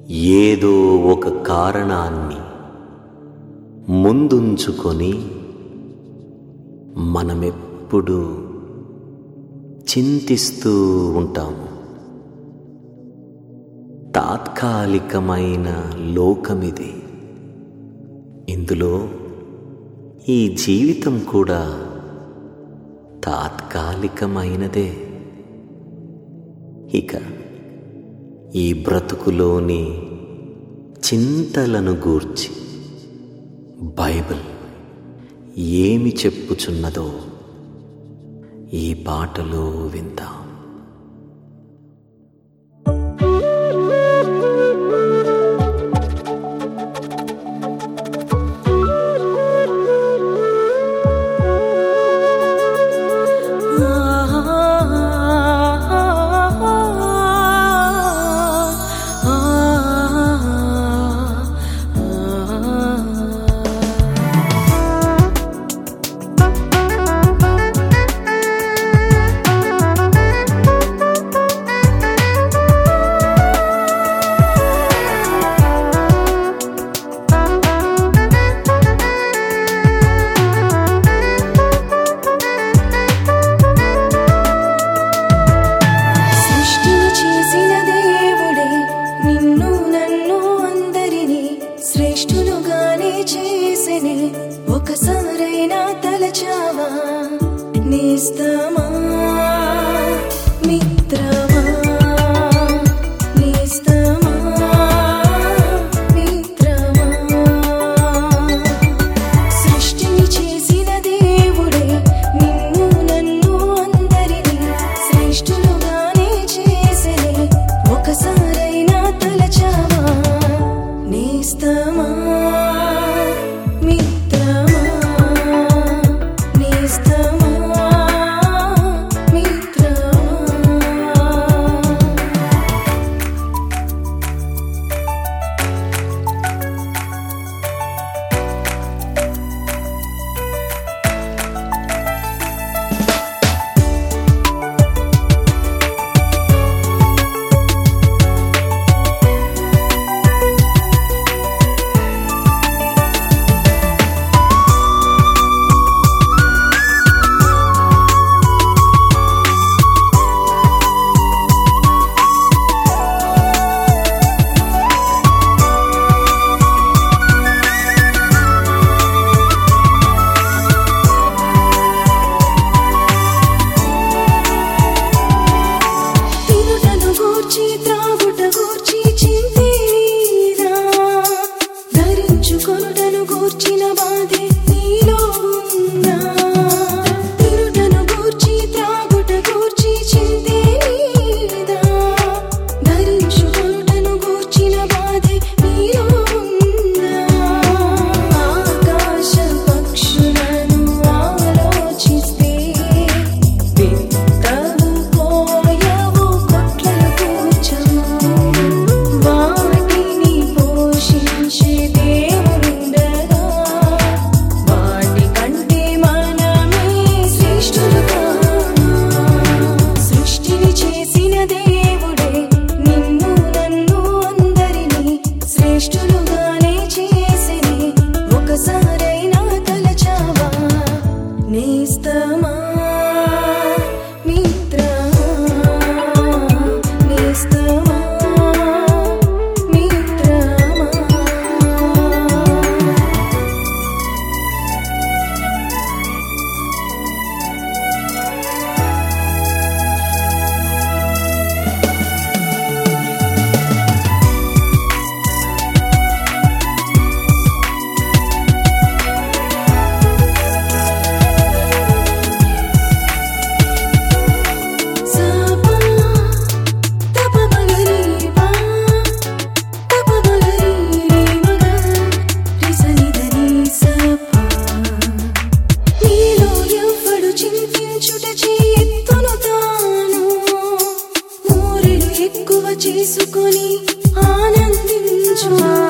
ఏదో ఒక కారణాన్ని ముందుంచుకొని మనమెప్పుడు చింతిస్తూ ఉంటాము తాత్కాలికమైన లోకమిది ఇందులో ఈ జీవితం కూడా తాత్కాలికమైనదే ఇక ఈ బ్రతుకులోని చింతలను గూర్చి బైబిల్ ఏమి చెప్పుచున్నదో ఈ పాటలో విందాం సృష్టిని చేసిన దేవుడే నిన్ను నన్ను అందరినీ శ్రేష్ఠులుగానే చేసెనే ఒకసారైనా తలచావా నేస్తమా మిత్రమా నేస్తమా మిత్రమా సృష్టిని చేసిన దేవుడే నిన్ను నన్ను అందరినీ శ్రేష్ఠులుగానే చేసెనే ఒకసారైనా తలచావా నేస్తమా మిత్రమా నేస్తమా మిత్రమా తినుటను గూర్చి త్రాగుట గూర్చి చింతే నీదా ధరించుకొనుటను గూర్చిన బాధే నీలో ఉందా తినుటను గూర్చి త్రాగుట గూర్చి చింతే నీదా ధరించుకొనుటను గూర్చిన బాధే నీలో ఉందా ఆకాశ పక్షులను ఆలోచిస్తే విత్తవు కోయవు కొట్లను కూర్చము వాటిని పోషించే దేవుడుండగా వాటి కంటే మనమే శ్రేష్ఠులుగా సృష్టిని చేసిన దేవుడే నిన్ను నన్ను అందరినీ శ్రేష్ఠులుగానే చేసిని ఒకసారైనా తలచావా నేస్తమా మిత్రమా నేస్తమా మిత్రమా సాపా తపమగరీపా తపమగరీ మగ రిసనిదని సపా నీలో ఎవ్వడు చింతించుట చేయెత్తును తాను ఊరిలు ఎక్కువ చేసుకొని ఆనందించు